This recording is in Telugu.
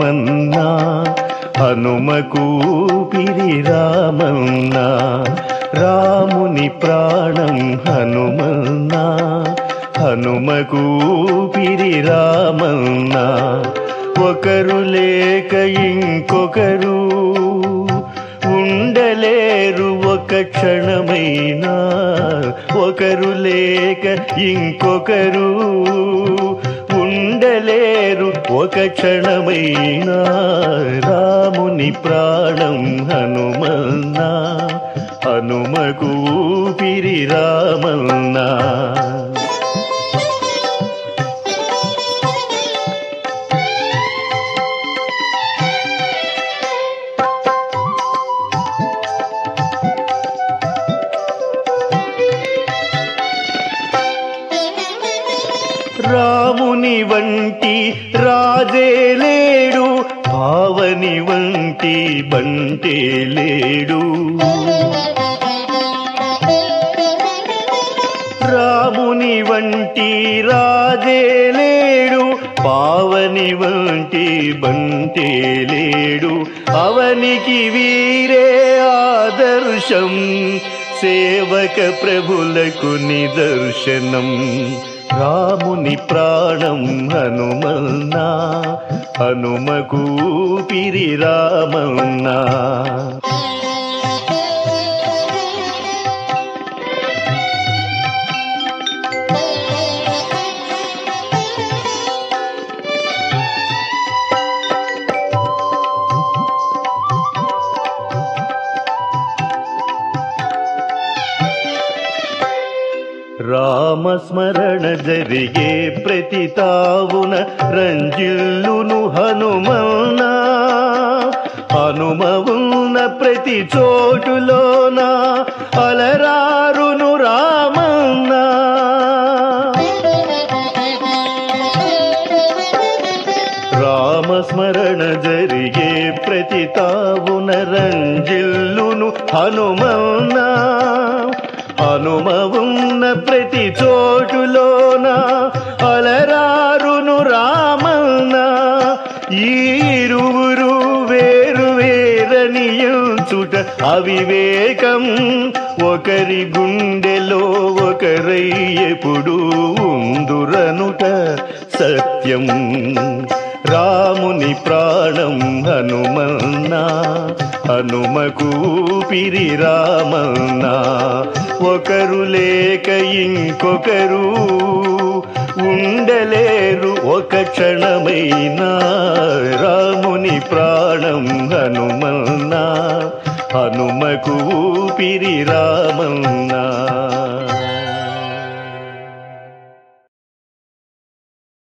హనుమన్నా హనుమకు పిరి రామన్నా రాముని ప్రాణం హనుమన్నా హనుమకు పిరి రామన్నా ఒకరు లేక ఇంకొకరు ఉండలేరు ఒక క్షణమైనా ఒకరు లేక ఇంకొకరు ఉండలేరు ఒక క్షణమైనా రాముని ప్రాణం హనుమన్నా హనుమకు పిరి రామన్నా రాముని వంటి రాజే లేడు పావని వంటి బంటే లేడు రాముని వంటి రాజే లేడు పావని వంటి బంటే లేడు అవనికి వీరే ఆదర్శం సేవక ప్రభులకు నిదర్శనం రాముని ప్రాణం హనుమన్నా హనుమకు పిరి రామన్నా రామస్మరణ జరిగే ప్రతి తావున రంజిల్లును హనుమన్నా హనుమవున్న ప్రతి చోటులోన అలరారును రామన్నా రామస్మరణ జరిగే ప్రతి తావున రంజిల్లును హనుమన్నా హనుమవున్న ప్రతి చోటులోన అలరారును రామన్నా ఈ ఇరువురు వేరు వేరనియుచుట అవివేకం ఒకరి గుండెలో ఒకరై ఎప్పుడు ఉందురనుట సత్యం రాముని ప్రాణం హనుమన్నా హనుమకు పిరి రామన్నా ఒకరు లేక ఇంకొకరు ఉండలేరు ఒక క్షణమైనా రాముని ప్రాణం హనుమన్నా హనుమకు పిరి రామన్నా